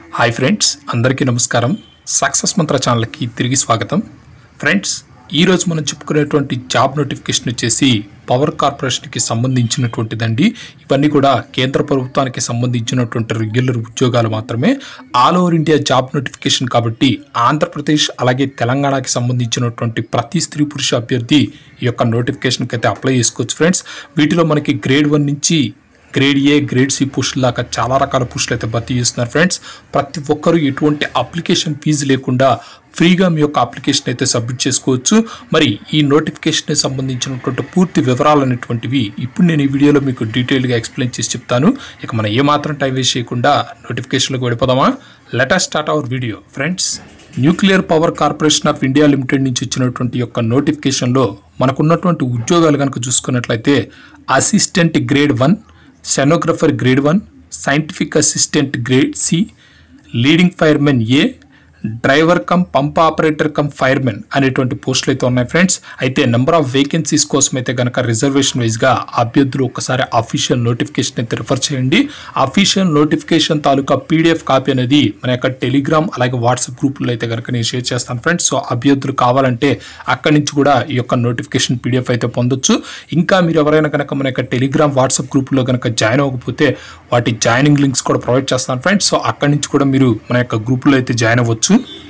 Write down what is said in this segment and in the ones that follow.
hi friends అందరికీ నమస్కారం success మంత్ర ఛానల్కి తిరిగి స్వాగతం ఫ్రెండ్స్ ఈరోజు మనం చెప్పుకునేటువంటి జాబ్ నోటిఫికేషన్ వచ్చేసి పవర్ కార్పొరేషన్కి సంబంధించినటువంటిదండి ఇవన్నీ కూడా కేంద్ర ప్రభుత్వానికి సంబంధించినటువంటి రెగ్యులర్ ఉద్యోగాలు మాత్రమే all over India job notification కాబట్టి ఆంధ్రప్రదేశ్ అలాగే తెలంగాణకి సంబంధించినటువంటి ప్రతి స్త్రీ పురుష అభ్యర్థి ఈ యొక్క నోటిఫికేషన్కి అయితే అప్లై చేసుకోవచ్చు ఫ్రెండ్స్ వీటిలో మనకి గ్రేడ్ వన్ నుంచి గ్రేడ్ ఏ గ్రేడ్ సి పోస్టుల దాకా చాలా రకాల పోస్టులు అయితే భర్తీ చేస్తున్నారు ఫ్రెండ్స్ ప్రతి ఒక్కరూ ఎటువంటి అప్లికేషన్ ఫీజు లేకుండా ఫ్రీగా మీ యొక్క అప్లికేషన్ అయితే సబ్మిట్ చేసుకోవచ్చు మరి ఈ నోటిఫికేషన్ సంబంధించినటువంటి పూర్తి వివరాలు అనేటువంటివి ఇప్పుడు నేను ఈ వీడియోలో మీకు డీటెయిల్గా ఎక్స్ప్లెయిన్ చేసి చెప్తాను ఇక మనం ఏమాత్రం టైం వేస్ట్ చేయకుండా నోటిఫికేషన్లోకి వెళ్ళిపోదామా let's start our video friends nuclear power corporation of India limited నుంచి వచ్చినటువంటి యొక్క నోటిఫికేషన్లో మనకున్నటువంటి ఉద్యోగాలు కనుక చూసుకున్నట్లయితే assistant grade one stenographer grade one scientific assistant grade C leading fireman A driver cum pump operator cum fireman అనేటువంటి పోస్టులు అయితే ఉన్నాయి ఫ్రెండ్స్ అయితే నెంబర్ ఆఫ్ వేకెన్సీస్ కోసం అయితే కనుక రిజర్వేషన్ వైజ్గా అభ్యర్థులు ఒకసారి అఫీషియల్ నోటిఫికేషన్ అయితే రిఫర్ చేయండి అఫీషియల్ నోటిఫికేషన్ తాలూకా పీడిఎఫ్ కాపీ అనేది మన యొక్క టెలిగ్రామ్ అలాగే వాట్సాప్ గ్రూపుల్లో అయితే కనుక నేను షేర్ చేస్తాను ఫ్రెండ్స్ సో అభ్యర్థులు కావాలంటే అక్కడి నుంచి కూడా ఈ యొక్క నోటిఫికేషన్ పీడిఎఫ్ అయితే పొందొచ్చు ఇంకా మీరు ఎవరైనా కనుక మన యొక్క టెలిగ్రామ్ వాట్సాప్ గ్రూప్లో కనుక జాయిన్ అవ్వకపోతే వాటి జాయినింగ్ లింక్స్ కూడా ప్రొవైడ్ చేస్తాను ఫ్రెండ్స్ సో అక్కడి నుంచి కూడా మీరు మన యొక్క గ్రూప్లో అయితే జాయిన్ అవ్వచ్చు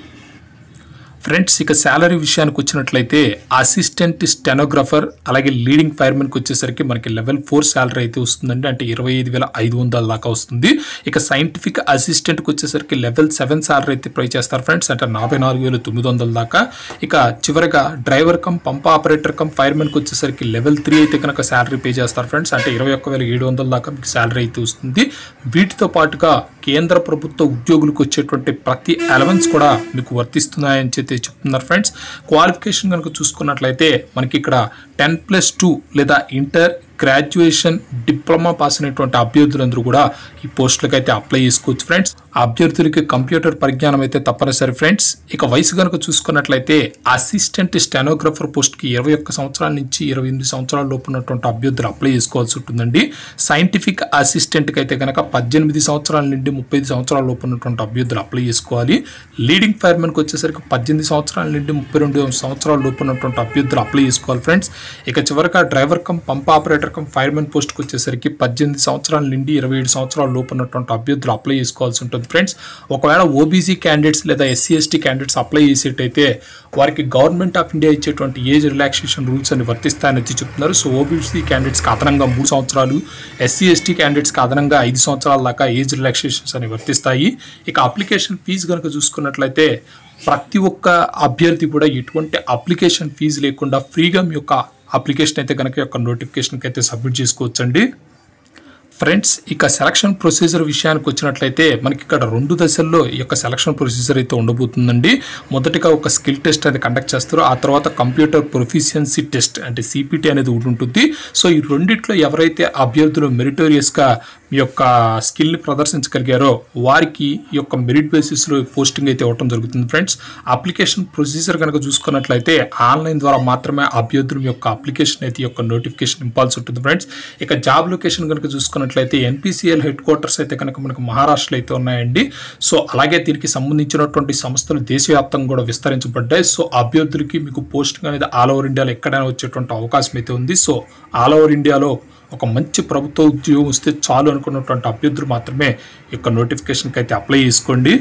ఫ్రెండ్స్ ఇక శాలరీ విషయానికి వచ్చినట్లయితే అసిస్టెంట్ స్టెనోగ్రఫర్ అలాగే లీడింగ్ ఫైర్మెన్కి వచ్చేసరికి మనకి లెవెల్ ఫోర్ శాలరీ అయితే వస్తుందండి అంటే ఇరవై ఐదు వేల ఐదు వందల దాకా వస్తుంది ఇక సైంటిఫిక్ అసిస్టెంట్కి వచ్చేసరికి లెవెల్ సెవెన్ శాలరీ అయితే ప్రై చేస్తారు ఫ్రెండ్స్ అంటే నలభై నాలుగు వేల తొమ్మిది వందల దాకా ఇక చివరిగా driver cum pump operator cum ఫైర్మెన్కి వచ్చేసరికి లెవెల్ త్రీ అయితే కనుక శాలరీ పే చేస్తారు ఫ్రెండ్స్ అంటే ఇరవై ఒక్క వేల ఏడు వందల దాకా మీకు శాలరీ అయితే వస్తుంది వీటితో పాటుగా కేంద్ర ప్రభుత్వ ఉద్యోగులకు వచ్చేటువంటి ప్రతి అలవెన్స్ కూడా మీకు వర్తిస్తున్నాయని చెప్పి చెప్తున్నారు ఫ్రెండ్స్ క్వాలిఫికేషన్ కనుక చూసుకున్నట్లయితే మనకి ఇక్కడ టెన్ ప్లస్ టూ లేదా ఇంటర్ గ్రాడ్యుయేషన్ డిప్లొమా పాస్ అయినటువంటి అభ్యర్థులందరూ కూడా ఈ పోస్టులకు అయితే అప్లై చేసుకోవచ్చు ఫ్రెండ్స్ అభ్యర్థులకి కంప్యూటర్ పరిజ్ఞానం అయితే తప్పనిసరి ఫ్రెండ్స్ ఇక వయసు కనుక చూసుకున్నట్లయితే అసిస్టెంట్ స్టెనోగ్రఫర్ పోస్ట్కి ఇరవై ఒక్క సంవత్సరాల నుంచి ఇరవై ఎనిమిది సంవత్సరాల లోపు ఉన్నటువంటి అభ్యర్థులు అప్లై చేసుకోవాల్సి ఉంటుందండి సైంటిఫిక్ అసిస్టెంట్కి అయితే కనుక పద్దెనిమిది సంవత్సరాల నుండి ముప్పై ఐదు సంవత్సరాల లోపు ఉన్నటువంటి అభ్యర్థులు అప్లై చేసుకోవాలి లీడింగ్ ఫైర్మెన్కి వచ్చేసరికి పద్దెనిమిది సంవత్సరాల నుండి ముప్పై రెండు సంవత్సరాల లోపు ఉన్నటువంటి అభ్యర్థులు అప్లై చేసుకోవాలి ఫ్రెండ్స్ ఇక చివరిగా driver cum pump operator cum fireman పోస్ట్కి వచ్చేసరికి పద్దెనిమిది సంవత్సరాల నుండి ఇరవై ఏడు సంవత్సరాల లోపు ఉన్నటువంటి అభ్యర్థులు అప్లై చేసుకోవాల్సి ఉంటుంది ఫ్రెండ్స్ ఒకవేళ ఓబీసీ క్యాండిడేట్స్ లేదా ఎస్సీ ఎస్టీ క్యాండిడేట్స్ అప్లై చేసేటైతే వారికి గవర్నమెంట్ ఆఫ్ ఇండియా ఇచ్చేటువంటి ఏజ్ రిలాక్సేషన్ రూల్స్ అని వర్తిస్తాయని వచ్చి చెప్తున్నారు సో ఓబీసీ క్యాండిడేట్స్కి అదనంగా మూడు సంవత్సరాలు ఎస్సీ ఎస్టీ క్యాండిడేట్స్కి అదనంగా ఐదు సంవత్సరాల దాకా ఏజ్ రిలాక్సేషన్స్ అని వర్తిస్తాయి ఇక అప్లికేషన్ ఫీజు కనుక చూసుకున్నట్లయితే ప్రతి ఒక్క అభ్యర్థి కూడా ఎటువంటి అప్లికేషన్ ఫీజు లేకుండా ఫ్రీగా మీ యొక్క అప్లికేషన్ అయితే కనుక యొక్క నోటిఫికేషన్కి అయితే సబ్మిట్ చేసుకోవచ్చండి ఫ్రెండ్స్ ఇక సెలక్షన్ ప్రొసీజర్ విషయానికి వచ్చినట్లయితే మనకి ఇక్కడ రెండు దశల్లో ఈ యొక్క సెలక్షన్ ప్రొసీజర్ అయితే ఉండబోతుందండి మొదటిగా ఒక స్కిల్ టెస్ట్ అనేది కండక్ట్ చేస్తారు ఆ తర్వాత కంప్యూటర్ ప్రొఫిషియన్సీ టెస్ట్ అంటే సిపిటి అనేది ఒకటి ఉంటుంది సో ఈ రెండిట్లో ఎవరైతే అభ్యర్థులు మెరిటోరియస్గా మీ యొక్క స్కిల్ని ప్రదర్శించగలిగారో వారికి ఈ యొక్క మెరిట్ బేసిస్లో పోస్టింగ్ అయితే ఇవ్వడం జరుగుతుంది ఫ్రెండ్స్ అప్లికేషన్ ప్రొసీజర్ కనుక చూసుకున్నట్లయితే ఆన్లైన్ ద్వారా మాత్రమే అభ్యర్థుల యొక్క అప్లికేషన్ అయితే ఈ యొక్క నోటిఫికేషన్ నింపాల్సి ఉంటుంది ఫ్రెండ్స్ ఇక జాబ్ లొకేషన్ కనుక చూసుకున్నట్లయితే ఎన్పిసిఎల్ హెడ్ క్వార్టర్స్ అయితే కనుక మనకు మహారాష్ట్రలో అయితే ఉన్నాయండి సో అలాగే దీనికి సంబంధించినటువంటి సంస్థలు దేశవ్యాప్తంగా కూడా విస్తరించబడ్డాయి సో అభ్యర్థులకి మీకు పోస్టింగ్ అనేది ఆల్ ఓవర్ ఇండియాలో ఎక్కడైనా వచ్చేటువంటి అవకాశం అయితే ఉంది సో ఆల్ ఓవర్ ఇండియాలో ఒక మంచి ప్రభుత్వ ఉద్యోగం వస్తే చాలు అనుకున్నటువంటి అభ్యర్థులు మాత్రమే ఈ యొక్క నోటిఫికేషన్కి అయితే అప్లై చేసుకోండి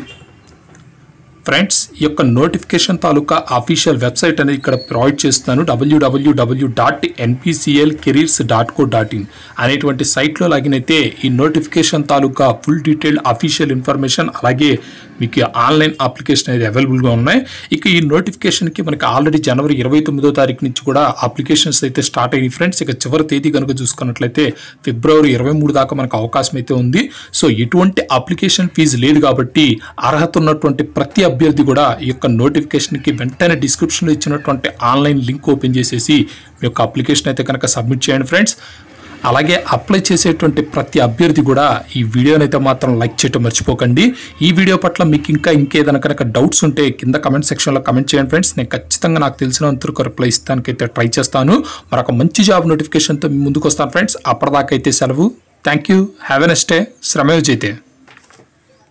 ఫ్రెండ్స్ ఈ యొక్క నోటిఫికేషన్ తాలూకా అఫీషియల్ వెబ్సైట్ అనేది ఇక్కడ ప్రొవైడ్ చేస్తాను డబ్ల్యూడబ్ల్యూడబ్ల్యూ dot NPCIL careers dot co dot in అనేటువంటి సైట్లో లాగిన్ అయితే ఈ నోటిఫికేషన్ తాలూకా ఫుల్ డీటెయిల్ అఫీషియల్ ఇన్ఫర్మేషన్ అలాగే మీకు ఆన్లైన్ అప్లికేషన్ అనేది అవైలబుల్గా ఉన్నాయి ఇక ఈ నోటిఫికేషన్కి మనకి ఆల్రెడీ జనవరి ఇరవై తొమ్మిదో తారీఖు నుంచి కూడా అప్లికేషన్స్ అయితే స్టార్ట్ అయ్యాయి ఫ్రెండ్స్ ఇక చివరి తేదీ కనుక చూసుకున్నట్లయితే ఫిబ్రవరి ఇరవై మూడు దాకా మనకు అవకాశం అయితే ఉంది సో ఎటువంటి అప్లికేషన్ ఫీజు లేదు కాబట్టి అర్హత ఉన్నటువంటి ప్రతి అభ్యర్థి కూడా ఈ యొక్క నోటిఫికేషన్కి వెంటనే డిస్క్రిప్షన్లో ఇచ్చినటువంటి ఆన్లైన్ లింక్ ఓపెన్ చేసేసి మీ యొక్క అప్లికేషన్ అయితే కనుక సబ్మిట్ చేయండి ఫ్రెండ్స్ అలాగే అప్లై చేసేటువంటి ప్రతి అభ్యర్థి కూడా ఈ వీడియోని అయితే మాత్రం లైక్ చేయటం మర్చిపోకండి ఈ వీడియో పట్ల మీకు ఇంకా ఇంకేదైనా కనుక డౌట్స్ ఉంటే కింద కమెంట్ సెక్షన్లో కమెంట్ చేయండి ఫ్రెండ్స్ నేను ఖచ్చితంగా నాకు తెలిసినంత రిప్లై ఇస్తానికైతే ట్రై చేస్తాను మరొక మంచి జాబ్ నోటిఫికేషన్తో మీ ముందుకు వస్తాను ఫ్రెండ్స్ అప్పటిదాకైతే సెలవు thank you have a next day శ్రమేవ్ జైతే